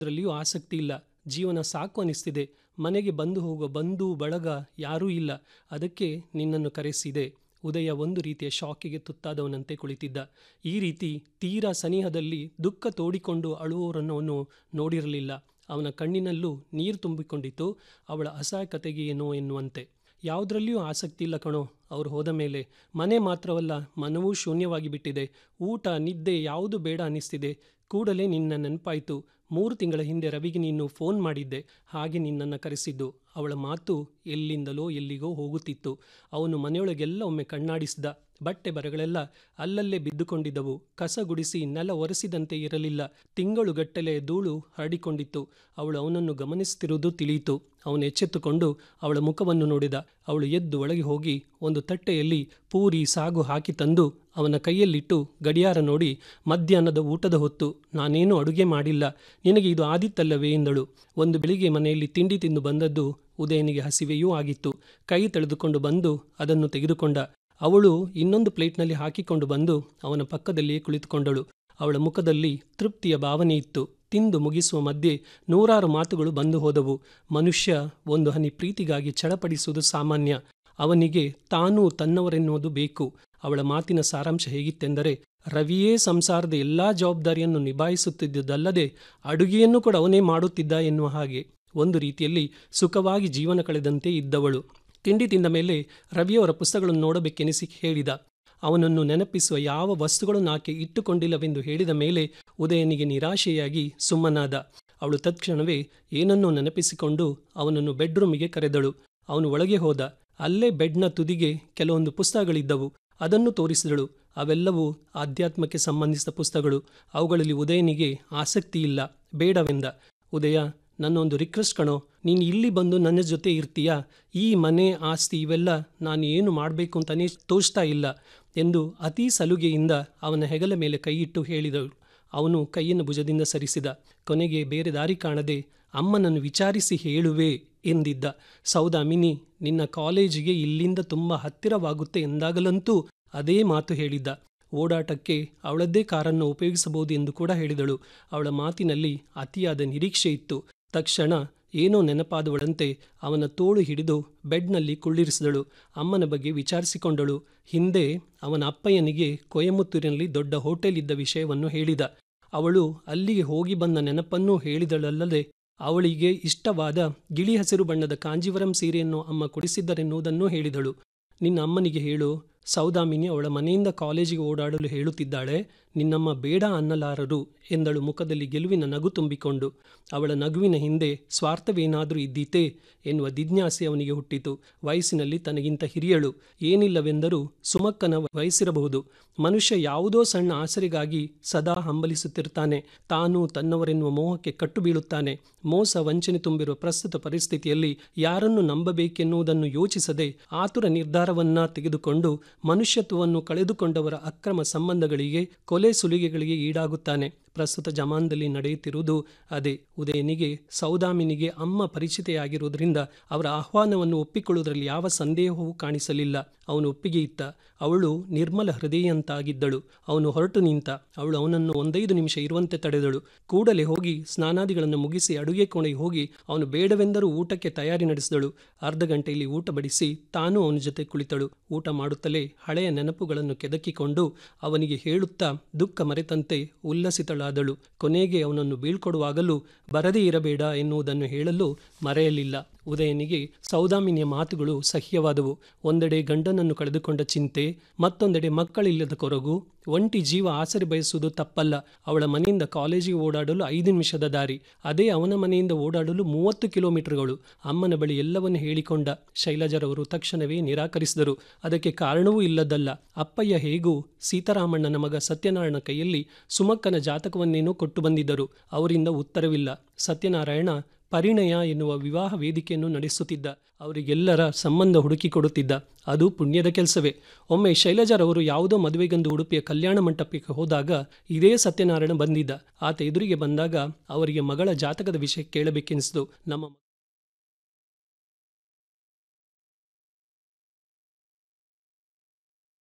ಅದರಲ್ಲಿಯೂ ಆಸಕ್ತಿ ಇಲ್ಲ ಜೀವನ ಸಾಕು ಅನಿಸ್ತಿದೆ ಮನೆಗೆ ಬಂದು ಹೋಗುವ ಬಂಧು ಬಳಗ ಯಾರೂ ಇಲ್ಲ ಅದಕ್ಕೆ ನಿನ್ನನ್ನು ಕರೆಸಿದೆ ಉದಯ ಒಂದು ರೀತಿಯ ಶಾಕಿಗೆ ತುತ್ತಾದವನಂತೆ ಕುಳಿತಿದ್ದ ಈ ರೀತಿ ತೀರಾ ಸನಿಹದಲ್ಲಿ ದುಃಖ ತೋಡಿಕೊಂಡು ಅಳುವವರನ್ನು ಅವನು ನೋಡಿರಲಿಲ್ಲ ಅವನ ಕಣ್ಣಿನಲ್ಲೂ ನೀರು ತುಂಬಿಕೊಂಡಿತು ಅವಳ ಅಸಹಾಯಕತೆಗೆ ಏನೋ ಎನ್ನುವಂತೆ ಯಾವುದರಲ್ಲಿಯೂ ಆಸಕ್ತಿ ಇಲ್ಲ ಕಣೋ ಅವ್ರು ಹೋದ ಮೇಲೆ ಮನೆ ಮಾತ್ರವಲ್ಲ ಮನವೂ ಶೂನ್ಯವಾಗಿ ಬಿಟ್ಟಿದೆ ಊಟ ನಿದ್ದೆ ಯಾವುದು ಬೇಡ ಅನ್ನಿಸ್ತಿದೆ ಕೂಡಲೇ ನಿನ್ನ ನೆನಪಾಯಿತು ಮೂರು ತಿಂಗಳ ಹಿಂದೆ ರವಿಗೆ ನೀನು ಫೋನ್ ಮಾಡಿದ್ದೆ ಹಾಗೆ ನಿನ್ನನ್ನು ಕರೆಸಿದ್ದು ಅವಳ ಮಾತು ಎಲ್ಲಿಂದಲೋ ಎಲ್ಲಿಗೋ ಹೋಗುತ್ತಿತ್ತು ಅವನು ಮನೆಯೊಳಗೆಲ್ಲ ಒಮ್ಮೆ ಕಣ್ಣಾಡಿಸಿದ ಬಟ್ಟೆ ಬರಗಳೆಲ್ಲ ಅಲ್ಲಲ್ಲೇ ಬಿದ್ದುಕೊಂಡಿದ್ದವು ಕಸ ಗುಡಿಸಿ ನೆಲ ಒರೆಸಿದಂತೆ ಇರಲಿಲ್ಲ ತಿಂಗಳುಗಟ್ಟಲೆ ಧೂಳು ಹರಡಿಕೊಂಡಿತ್ತು ಅವಳು ಅವನನ್ನು ಗಮನಿಸುತ್ತಿರುವುದು ತಿಳಿಯಿತು ಅವನು ಎಚ್ಚೆತ್ತುಕೊಂಡು ಅವಳ ಮುಖವನ್ನು ನೋಡಿದ ಅವಳು ಎದ್ದು ಒಳಗೆ ಹೋಗಿ ಒಂದು ತಟ್ಟೆಯಲ್ಲಿ ಪೂರಿ ಸಾಗು ಹಾಕಿ ತಂದು ಅವನ ಕೈಯಲ್ಲಿಟ್ಟು ಗಡಿಯಾರ ನೋಡಿ ಮಧ್ಯಾಹ್ನದ ಊಟದ ಹೊತ್ತು ನಾನೇನೂ ಅಡುಗೆ ಮಾಡಿಲ್ಲ ನಿನಗೆ ಇದು ಆದಿತ್ತಲ್ಲವೇ ಎಂದಳು ಒಂದು ಬೆಳಿಗ್ಗೆ ಮನೆಯಲ್ಲಿ ತಿಂಡಿ ತಿಂದು ಬಂದದ್ದು ಉದಯನಿಗೆ ಹಸಿವೆಯೂ ಆಗಿತ್ತು ಕೈ ತೆಳೆದುಕೊಂಡು ಬಂದು ಅದನ್ನು ತೆಗೆದುಕೊಂಡ ಅವಳು ಇನ್ನೊಂದು ಪ್ಲೇಟ್ನಲ್ಲಿ ಹಾಕಿಕೊಂಡು ಬಂದು ಅವನ ಪಕ್ಕದಲ್ಲಿಯೇ ಕುಳಿತುಕೊಂಡಳು ಅವಳ ಮುಖದಲ್ಲಿ ತೃಪ್ತಿಯ ಭಾವನೆ ಇತ್ತು ತಿಂದು ಮುಗಿಸುವ ಮಧ್ಯೆ ನೂರಾರು ಮಾತುಗಳು ಬಂದು ಹೋದವು ಮನುಷ್ಯ ಒಂದು ಹನಿ ಪ್ರೀತಿಗಾಗಿ ಚಡಪಡಿಸುವುದು ಸಾಮಾನ್ಯ ಅವನಿಗೆ ತಾನೂ ತನ್ನವರೆನ್ನುವುದು ಬೇಕು ಅವಳ ಮಾತಿನ ಸಾರಾಂಶ ಹೇಗಿತ್ತೆಂದರೆ ರವಿಯೇ ಸಂಸಾರದ ಎಲ್ಲಾ ಜವಾಬ್ದಾರಿಯನ್ನು ನಿಭಾಯಿಸುತ್ತಿದ್ದುದಲ್ಲದೆ ಅಡುಗೆಯನ್ನು ಕೂಡ ಅವನೇ ಮಾಡುತ್ತಿದ್ದ ಎನ್ನುವ ಹಾಗೆ ಒಂದು ರೀತಿಯಲ್ಲಿ ಸುಖವಾಗಿ ಜೀವನ ಕಳೆದಂತೆ ಇದ್ದವಳು ತಿಂಡಿ ತಿಂದ ಮೇಲೆ ರವಿಯವರ ಪುಸ್ತಕಗಳನ್ನು ನೋಡಬೇಕೆನಿಸಿ ಹೇಳಿದ ಅವನನ್ನು ನೆನಪಿಸುವ ಯಾವ ವಸ್ತುಗಳನ್ನು ಆಕೆ ಇಟ್ಟುಕೊಂಡಿಲ್ಲವೆಂದು ಹೇಳಿದ ಮೇಲೆ ಉದಯನಿಗೆ ನಿರಾಶೆಯಾಗಿ ಸುಮ್ಮನಾದ ಅವಳು ತತ್ಕ್ಷಣವೇ ಏನನ್ನೋ ನೆನಪಿಸಿಕೊಂಡು ಅವನನ್ನು ಬೆಡ್ರೂಮಿಗೆ ಕರೆದಳು ಅವನು ಒಳಗೆ ಹೋದ ಅಲ್ಲೇ ಬೆಡ್ನ ತುದಿಗೆ ಕೆಲವೊಂದು ಪುಸ್ತಕಗಳಿದ್ದವು ಅದನ್ನು ತೋರಿಸಿದಳು ಅವೆಲ್ಲವೂ ಆಧ್ಯಾತ್ಮಕ್ಕೆ ಸಂಬಂಧಿಸಿದ ಪುಸ್ತಕಗಳು ಅವುಗಳಲ್ಲಿ ಉದಯನಿಗೆ ಆಸಕ್ತಿ ಇಲ್ಲ ಬೇಡವೆಂದ ಉದಯ ನನ್ನೊಂದು ರಿಕ್ವೆಸ್ಟ್ ಕಣೋ ನೀನು ಇಲ್ಲಿ ಬಂದು ನನ್ನ ಜೊತೆ ಇರ್ತೀಯಾ ಈ ಮನೆ ಆಸ್ತಿ ಇವೆಲ್ಲ ನಾನು ಏನು ಮಾಡಬೇಕು ಅಂತಲೇ ತೋಚ್ತಾ ಇಲ್ಲ ಎಂದು ಅತೀ ಸಲುಗೆಯಿಂದ ಅವನ ಹೆಗಲ ಮೇಲೆ ಕೈಯಿಟ್ಟು ಹೇಳಿದಳು ಅವನು ಕೈಯನ್ನು ಭುಜದಿಂದ ಸರಿಸಿದ ಕೊನೆಗೆ ಬೇರೆ ದಾರಿ ಕಾಣದೆ ಅಮ್ಮನನ್ನು ವಿಚಾರಿಸಿ ಹೇಳುವೆ ಎಂದಿದ್ದ ಸೌದಾಮಿನಿ ನಿನ್ನ ಕಾಲೇಜಿಗೆ ಇಲ್ಲಿಂದ ತುಂಬ ಹತ್ತಿರವಾಗುತ್ತೆ ಎಂದಾಗಲಂತೂ ಅದೇ ಮಾತು ಹೇಳಿದ್ದ ಓಡಾಟಕ್ಕೆ ಅವಳದ್ದೇ ಕಾರನ್ನು ಉಪಯೋಗಿಸಬಹುದು ಎಂದು ಕೂಡ ಹೇಳಿದಳು ಅವಳ ಮಾತಿನಲ್ಲಿ ಅತಿಯಾದ ನಿರೀಕ್ಷೆ ಇತ್ತು ತಕ್ಷಣ ಏನೋ ನೆನಪಾದವಳಂತೆ ಅವನ ತೋಳು ಹಿಡಿದು ಬೆಡ್ನಲ್ಲಿ ಕುಳ್ಳಿರಿಸಿದಳು ಅಮ್ಮನ ಬಗ್ಗೆ ವಿಚಾರಿಸಿಕೊಂಡಳು ಹಿಂದೆ ಅವನ ಅಪ್ಪಯ್ಯನಿಗೆ ಕೊಯಮತ್ತೂರಿನಲ್ಲಿ ದೊಡ್ಡ ಹೋಟೆಲ್ ಇದ್ದ ವಿಷಯವನ್ನು ಹೇಳಿದ ಅವಳು ಅಲ್ಲಿಗೆ ಹೋಗಿ ಬಂದ ನೆನಪನ್ನೂ ಹೇಳಿದಳಲ್ಲದೆ ಅವಳಿಗೆ ಇಷ್ಟವಾದ ಗಿಳಿ ಹಸಿರು ಬಣ್ಣದ ಕಾಂಜೀವರಂ ಸೀರೆಯನ್ನು ಅಮ್ಮ ಕೊಡಿಸಿದ್ದರೆನ್ನುವುದನ್ನೂ ಹೇಳಿದಳು ನಿನ್ನ ಅಮ್ಮನಿಗೆ ಹೇಳು ಸೌದಾಮಿನಿ ಅವಳ ಮನೆಯಿಂದ ಕಾಲೇಜಿಗೆ ಓಡಾಡಲು ಹೇಳುತ್ತಿದ್ದಾಳೆ ನಿನ್ನಮ್ಮ ಬೇಡ ಅನ್ನಲಾರರು ಎಂದಳು ಮುಖದಲ್ಲಿ ಗೆಲುವಿನ ನಗು ತುಂಬಿಕೊಂಡು ಅವಳ ನಗುವಿನ ಹಿಂದೆ ಸ್ವಾರ್ಥವೇನಾದರೂ ಇದ್ದೀತೆ ಎನ್ನುವ ಜಿಜ್ಞಾಸೆ ಅವನಿಗೆ ಹುಟ್ಟಿತು ವಯಸ್ಸಿನಲ್ಲಿ ತನಗಿಂತ ಹಿರಿಯಳು ಏನಿಲ್ಲವೆಂದರೂ ಸುಮಕ್ಕನ ವಯಸ್ಸಿರಬಹುದು ಮನುಷ್ಯ ಯಾವುದೋ ಸಣ್ಣ ಆಸರೆಗಾಗಿ ಸದಾ ಹಂಬಲಿಸುತ್ತಿರ್ತಾನೆ ತಾನು ತನ್ನವರೆನ್ನುವ ಮೋಹಕ್ಕೆ ಕಟ್ಟು ಬೀಳುತ್ತಾನೆ ಮೋಸ ವಂಚನೆ ತುಂಬಿರುವ ಪ್ರಸ್ತುತ ಪರಿಸ್ಥಿತಿಯಲ್ಲಿ ಯಾರನ್ನು ನಂಬಬೇಕೆನ್ನುವುದನ್ನು ಯೋಚಿಸದೆ ಆತುರ ನಿರ್ಧಾರವನ್ನ ತೆಗೆದುಕೊಂಡು ಮನುಷ್ಯತ್ವವನ್ನು ಕಳೆದುಕೊಂಡವರ ಅಕ್ರಮ ಸಂಬಂಧಗಳಿಗೆ ಕೊಲೆ ಸುಲಿಗೆಗಳಿಗೆ ಈಡಾಗುತ್ತಾನೆ ಪ್ರಸ್ತುತ ಜಮಾನದಲ್ಲಿ ನಡೆಯುತ್ತಿರುವುದು ಅದೇ ಉದಯನಿಗೆ ಸೌದಾಮಿನಿಗೆ ಅಮ್ಮ ಪರಿಚಿತೆಯಾಗಿರುವುದರಿಂದ ಅವರ ಆಹ್ವಾನವನ್ನು ಒಪ್ಪಿಕೊಳ್ಳುವುದರಲ್ಲಿ ಯಾವ ಸಂದೇಹವೂ ಕಾಣಿಸಲಿಲ್ಲ ಅವನು ಒಪ್ಪಿಗೆ ಇತ್ತ ಅವಳು ನಿರ್ಮಲ ಹೃದಯಂತಾಗಿದ್ದಳು ಅವನು ಹೊರಟು ನಿಂತ ಅವಳು ಅವನನ್ನು ಒಂದೈದು ನಿಮಿಷ ಇರುವಂತೆ ತಡೆದಳು ಕೂಡಲೇ ಹೋಗಿ ಸ್ನಾನಾದಿಗಳನ್ನು ಮುಗಿಸಿ ಅಡುಗೆ ಕೋಣೆಗೆ ಹೋಗಿ ಅವನು ಬೇಡವೆಂದರೂ ಊಟಕ್ಕೆ ತಯಾರಿ ನಡೆಸಿದಳು ಅರ್ಧ ಗಂಟೆಯಲ್ಲಿ ಊಟ ಬಡಿಸಿ ತಾನೂ ಅವನ ಜೊತೆ ಕುಳಿತಳು ಊಟ ಮಾಡುತ್ತಲೇ ಹಳೆಯ ನೆನಪುಗಳನ್ನು ಕೆದಕಿಕೊಂಡು ಅವನಿಗೆ ಹೇಳುತ್ತಾ ದುಃಖ ಮರೆತಂತೆ ಉಲ್ಲಸಿತಳಾದಳು ಕೊನೆಗೆ ಅವನನ್ನು ಬೀಳ್ಕೊಡುವಾಗಲೂ ಬರದೇ ಇರಬೇಡ ಎನ್ನುವುದನ್ನು ಹೇಳಲು ಮರೆಯಲಿಲ್ಲ ಉದಯನಿಗೆ ಸೌದಾಮಿನಿಯ ಮಾತುಗಳು ಸಹ್ಯವಾದವು ಒಂದೆಡೆ ಗಂಡನನ್ನು ಕಳೆದುಕೊಂಡ ಚಿಂತೆ ಮತ್ತೊಂದೆಡೆ ಮಕ್ಕಳಿಲ್ಲದ ಕೊರಗು ಒಂಟಿ ಜೀವ ಆಸರೆ ಬಯಸುವುದು ತಪ್ಪಲ್ಲ ಅವಳ ಮನೆಯಿಂದ ಕಾಲೇಜಿಗೆ ಓಡಾಡಲು ಐದು ನಿಮಿಷದ ದಾರಿ ಅದೇ ಅವನ ಮನೆಯಿಂದ ಓಡಾಡಲು ಮೂವತ್ತು ಕಿಲೋಮೀಟರ್ಗಳು ಅಮ್ಮನ ಬಳಿ ಎಲ್ಲವನ್ನು ಹೇಳಿಕೊಂಡ ಶೈಲಜರವರು ತಕ್ಷಣವೇ ನಿರಾಕರಿಸಿದರು ಅದಕ್ಕೆ ಕಾರಣವೂ ಇಲ್ಲದಲ್ಲ ಅಪ್ಪಯ್ಯ ಹೇಗೂ ಸೀತಾರಾಮಣ್ಣನ ಮಗ ಸತ್ಯನಾರಾಯಣ ಕೈಯಲ್ಲಿ ಸುಮಕ್ಕನ ಜಾತಕವನ್ನೇನೋ ಕೊಟ್ಟು ಬಂದಿದ್ದರು ಅವರಿಂದ ಉತ್ತರವಿಲ್ಲ ಸತ್ಯನಾರಾಯಣ ಪರಿಣಯ ಎನ್ನುವ ವಿವಾಹ ವೇದಿಕೆಯನ್ನು ನಡೆಸುತ್ತಿದ್ದ ಅವರಿಗೆಲ್ಲರ ಸಂಬಂಧ ಹುಡುಕಿಕೊಡುತ್ತಿದ್ದ ಅದು ಪುಣ್ಯದ ಕೆಲಸವೇ ಒಮ್ಮೆ ಶೈಲಜಾರವರು ಯಾವುದೋ ಮದುವೆಗೆಂದು ಉಡುಪಿಯ ಕಲ್ಯಾಣ ಮಂಟಪಕ್ಕೆ ಹೋದಾಗ ಇದೇ ಸತ್ಯನಾರಾಯಣ ಬಂದಿದ್ದ ಆತ ಎದುರಿಗೆ ಬಂದಾಗ ಅವರಿಗೆ ಮಗಳ ಜಾತಕದ ವಿಷಯ ಕೇಳಬೇಕೆನಿಸಿತು ನಮ್ಮ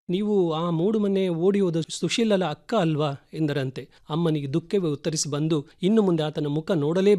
ನೀವು ಆ ಮೂಡು ಮನೆ ಓಡಿ ಹೋದ ಸುಶೀಲಳ ಅಕ್ಕ ಅಲ್ವಾ ಎಂದರಂತೆ ಅಮ್ಮನಿಗೆ ದುಃಖವೇ ಉತ್ತರಿಸಿ ಬಂದು ಇನ್ನು ಮುಂದೆ ಆತನ ಮುಖ ನೋಡಲೇ